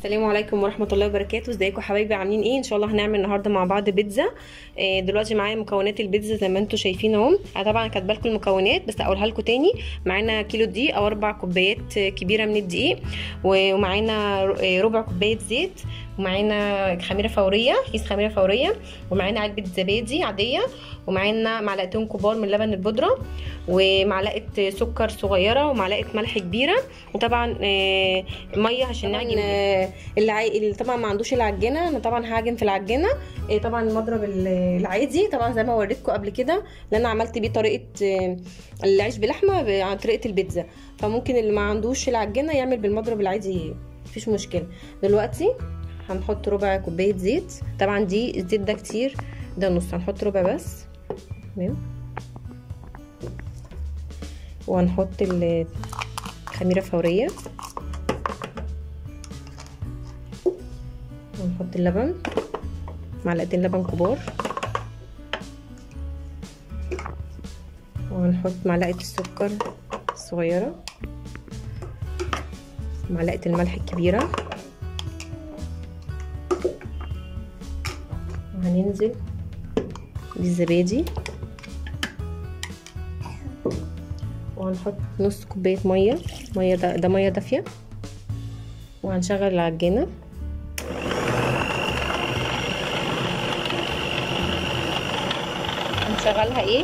السلام عليكم ورحمه الله وبركاته ازيكم حبايبي عاملين ايه ان شاء الله هنعمل النهارده مع بعض بيتزا آه، دلوقتي معايا مكونات البيتزا زي ما انتم شايفين اهو انا طبعا كاتبه لكم المكونات بس اقولها لكم تاني معانا كيلو دقيق او اربع كوبايات كبيره من الدقيق ومعانا ربع كوبايه زيت ومعانا خميره فوريه كيس خميره فوريه ومعانا علبه زبادي عاديه ومعانا معلقتين كبار من لبن البودره ومعلقه سكر صغيره ومعلقه ملح كبيره وطبعا آه، ميه عشان نعجن آه، اللي, عاي... اللي طبعا ما عندوش العجينه انا طبعا هعجن في العجينه آه، طبعا المضرب ال- العادي طبعا زي ما وريتكم قبل كده اللي انا عملت بيه طريقه آه، العيش بلحمه ب- عن طريقه البيتزا فممكن اللي ما عندوش العجينه يعمل بالمضرب العادي مفيش مشكله دلوقتي هنحط ربع كوبايه زيت طبعا دي الزيت ده كتير ده نص هنحط ربع بس تمام وهنحط الخميره فوريه ونحط اللبن معلقتين لبن كبار وهنحط معلقه السكر الصغيره معلقه الملح الكبيره وهننزل بالزبادي وهنحط نص كوبايه ميه ميه ده, ده ميه دافيه وهنشغل العجينه هنشغلها ايه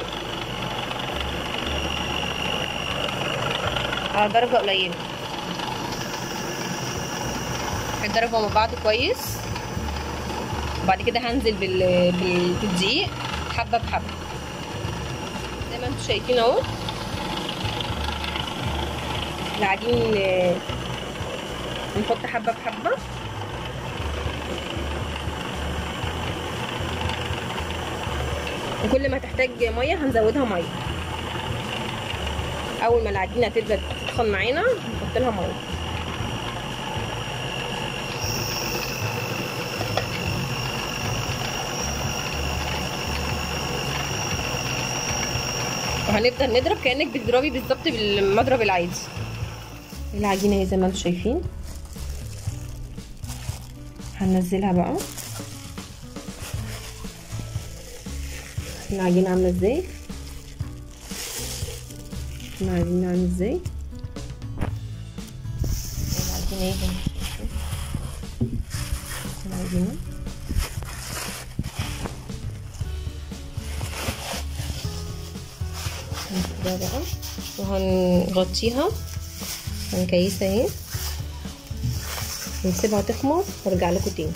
على درجه قليله هيتضربوا مع بعض كويس وبعد كده هنزل بال... بال... بالدقيق حبه بحبه زي ما انتم شايفين اهو العجين آه، نحط حبه بحبه وكل ما تحتاج ميه هنزودها ميه اول ما العجينه تبدا تسخن معانا نحط لها ميه وهنبدا نضرب كانك بتضربي بالظبط بالمضرب العادي العجينه اهي زي ما انتم شايفين هننزلها بقى العجينه عامله ازاي العجينه عامله ازاي العجينه اهي زي ما انتم شايفين. العجينه هنسيبها بقى وهنغطيها هنكيسها اهي ونسيبها تخمر وارجع لكم تاني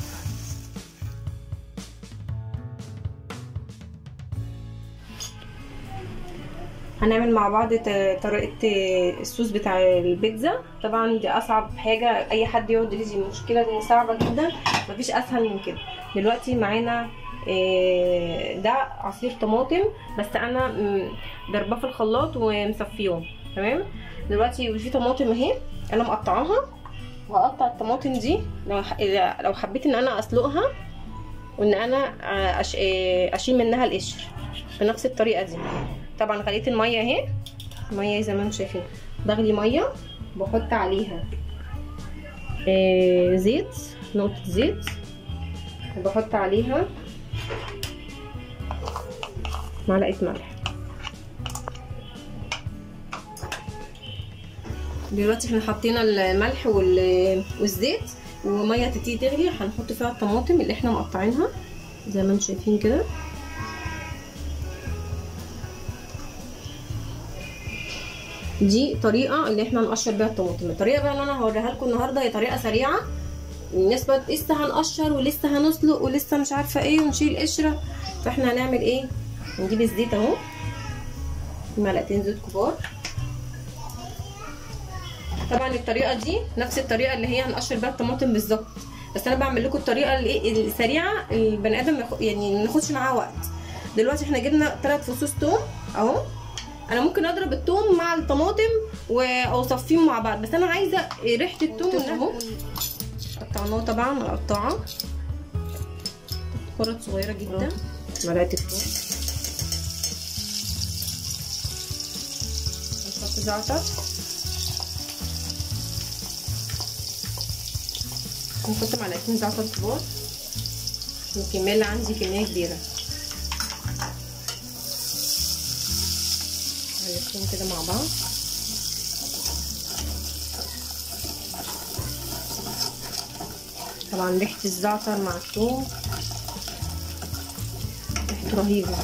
هنعمل مع بعض ت- طريقة الصوص بتاع البيتزا طبعا دي أصعب حاجة أي حد يقعد يجي المشكلة دي صعبة جدا مفيش أسهل من كده دلوقتي معانا إيه، ده عصير طماطم بس أنا م، ضرباه في الخلاط ومصفيهم تمام دلوقتي في طماطم اهي أنا مقطعاها وهقطع الطماطم دي لو ح- لو حبيت ان انا اسلقها وان انا أش... إيه، اشيل منها القشر بنفس الطريقه دي طبعا غليت الميه اهي الميه زي ما انتم شايفين بغلي ميه بحط عليها إيه زيت نقطه زيت وبحط عليها معلقه ملح دلوقتي احنا حطينا الملح وال- والزيت وميه تبتدي تغلي هنحط فيها الطماطم اللي احنا مقطعينها زي ما انتم شايفين كده دي طريقه اللي احنا نقشر بيها الطماطم الطريقه بقى اللي انا هوريها لكم النهارده هي طريقه سريعه الناس بقى لسه هنقشر ولسه هنسلق ولسه مش عارفه ايه ونشيل قشره فاحنا هنعمل ايه نجيب الزيت اهو معلقتين زيت كبار طبعا الطريقه دي نفس الطريقه اللي هي هنقشر بيها الطماطم بالظبط بس انا بعمل لكم الطريقه الايه السريعه البني ادم ياخد- يعني ما ياخدش معاها وقت دلوقتي احنا جبنا ثلاث فصوص توم اهو انا ممكن اضرب التوم مع الطماطم واصفيهم مع بعض بس انا عايزه ريحه التوم اهو قطعناه طبعا مقطعه كرات صغيره جدا معلقه التوم نحط زعتر نحط معلقتين زعتر كبار الكميه اللي عندي كميه كبيره نقلبهم كده مع بعض طبعا ريحه الزعتر مع الثوم ريحته رهيبه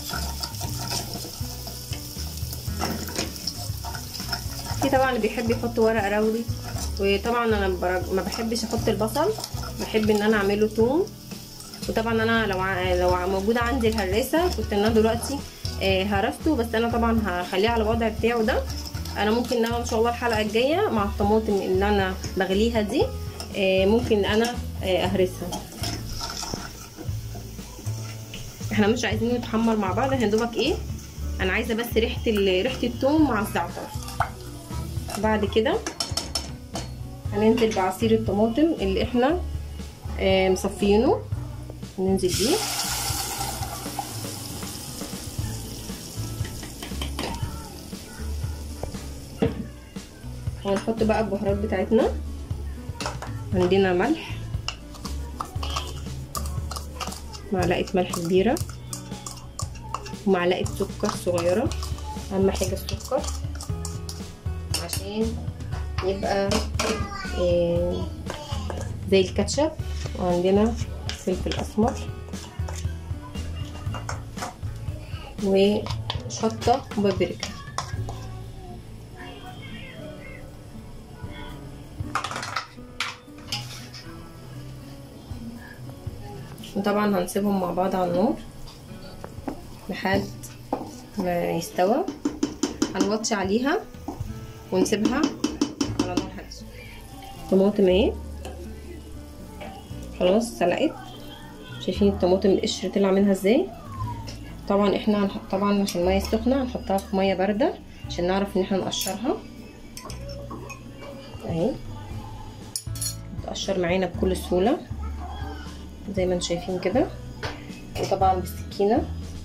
في طبعا اللي بيحب يحط ورق راولي وطبعا انا ما بحبش احط البصل بحب ان انا اعمله توم وطبعا انا لو لو موجوده عندي الهراسه كنت انا دلوقتي هرسته بس انا طبعا هخليه على الوضع بتاعه ده انا ممكن انا ان شاء الله الحلقه الجايه مع الطماطم اللي انا بغليها دي ممكن انا اهرسها احنا مش عايزين يتحمر مع بعض احنا دوبك ايه انا عايزه بس ريحه ريحه الثوم مع الزعتر بعد كده هننزل بعصير الطماطم اللي احنا مصفينه ننزل بيه وهنحط بقى البهارات بتاعتنا عندنا ملح معلقه ملح كبيره ومعلقه سكر صغيره اهم حاجه السكر عشان يبقى إيه زي الكاتشب وعندنا فلفل اسمر وشطه وبابريكا وطبعا هنسيبهم مع بعض على النار لحد ما يستوى هنوطي عليها ونسيبها على نار هاديه طماطم اهي خلاص سلقت شايفين الطماطم القشر طلع منها ازاي طبعا احنا هنحط طبعا عشان الميه سخنه هنحطها في ميه بارده عشان نعرف ان احنا نقشرها اهي تقشر معانا بكل سهوله زي ما انتم شايفين كده وطبعا بالسكينه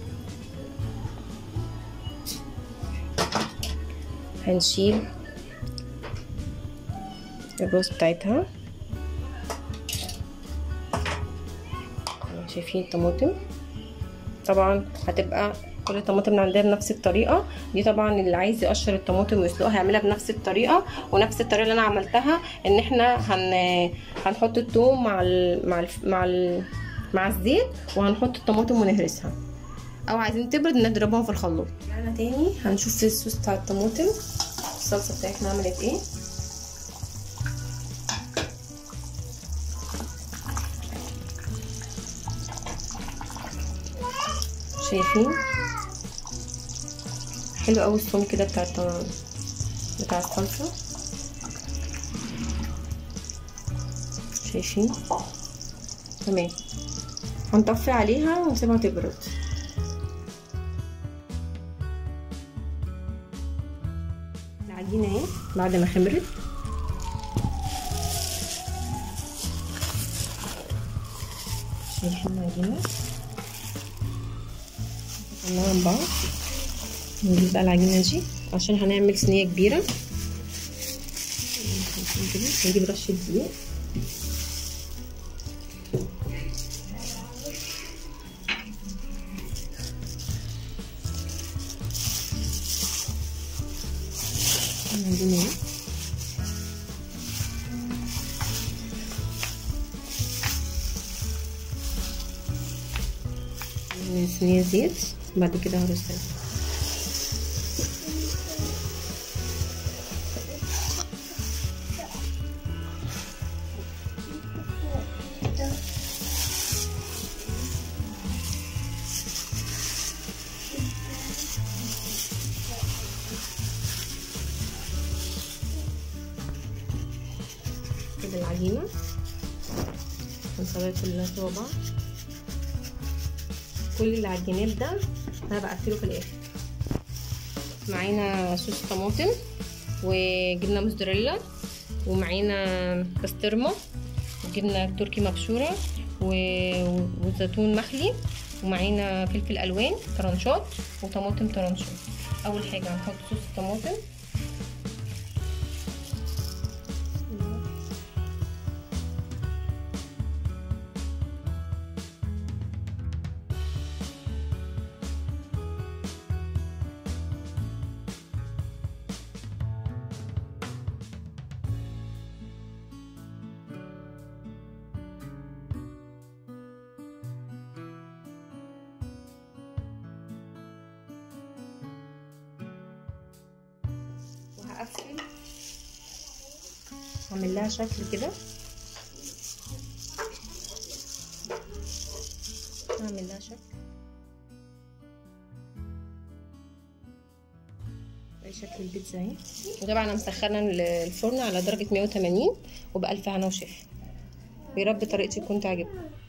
هنشيل الروز بتاعتها شايفين الطماطم طبعا هتبقى كل الطماطم اللي عندنا بنفس الطريقه دي طبعا اللي عايز يقشر الطماطم ويسلقها هيعملها بنفس الطريقه ونفس الطريقه اللي انا عملتها ان احنا هن هنحط الثوم مع ال... مع ال... مع ال... مع الزيت وهنحط الطماطم ونهرسها او عايزين تبرد نضربها في الخلاط رجعنا تاني هنشوف الصوص بتاع الطماطم الصلصه بتاعتنا عملت ايه شايفين حلو قوي الصوم كده بتاع الطماطم بتاع الصلصه شايفين تمام هنطفي عليها ونسيبها تبرد العجينه اهي بعد ما خمرت شايفين العجينه نحطها من بعض نجيب بقى العجينه دي عشان هنعمل صينيه كبيره نجيب رشه دقيق العجينه صينيه زيت بعد كده هرسها كده العجينه هنسويها كلها سوا بعض كل العجينات ده انا بقفله في الاخر معانا صوص طماطم وجبنه موزاريلا ومعانا بسطرمه وجبنه تركي مبشوره وزيتون مخلي ومعانا فلفل الوان طرنشات وطماطم طرنشات اول حاجه هنحط صوص الطماطم هقفل اعمل لها شكل كده اعمل لها شكل اي شكل البيتزا اهي وطبعا انا مسخنه الفرن على درجه 180 وبألف هنا وشفا ويا رب طريقتي تكون تعجبكم